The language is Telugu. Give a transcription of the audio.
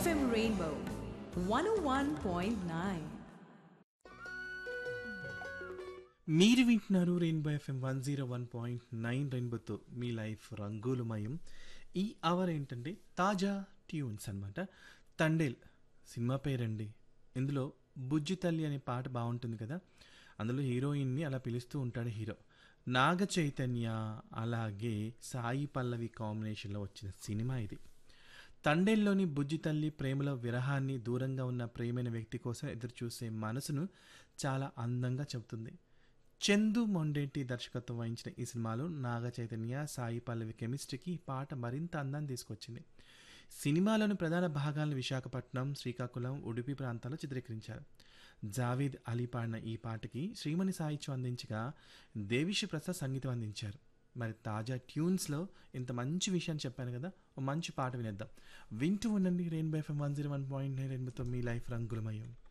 FM Rainbow 101.9. మీరు వింటున్నారు Rainbow FM one zero one point nine రెయిన్బోతో మీ లైఫ్ రంగులమయం ఈ అవర్ ఏంటంటే తాజా ట్యూన్స్ అన్నమాట తండేల్ సినిమా పేరండి ఇందులో బుజ్జి తల్లి అనే పాట బాగుంటుంది కదా అందులో హీరోయిన్ని అలా పిలుస్తూ ఉంటాడు హీరో నాగ చైతన్య అలాగే సాయి పల్లవి కాంబినేషన్లో వచ్చిన సినిమా ఇది తండేల్లోని బుజ్జి తల్లి ప్రేమలో విరహాన్ని దూరంగా ఉన్న ప్రేమైన వ్యక్తి కోసం ఎదురుచూసే మనసును చాలా అందంగా చెబుతుంది చందు మొండేటి దర్శకత్వం వహించిన ఈ సినిమాలో నాగ చైతన్య సాయి పల్లవి కెమిస్ట్రీకి ఈ పాట మరింత అందాన్ని తీసుకొచ్చింది సినిమాలోని ప్రధాన భాగాలను విశాఖపట్నం శ్రీకాకుళం ఉడిపి ప్రాంతాల్లో చిత్రీకరించారు జావేద్ అలీ పాడిన ఈ పాటకి శ్రీమణి సాహిత్యం అందించగా దేవిశ్రీ ప్రసాద్ సంగీతం అందించారు మరి తాజా ట్యూన్స్లో ఇంత మంచి విషయాన్ని చెప్పాను కదా ఓ మంచి పాట వినేద్దాం వింటూ ఉండండి Rainbow FM one zero one point nine ఎనిమిది తొమ్మిది లైఫ్ రంగులమయం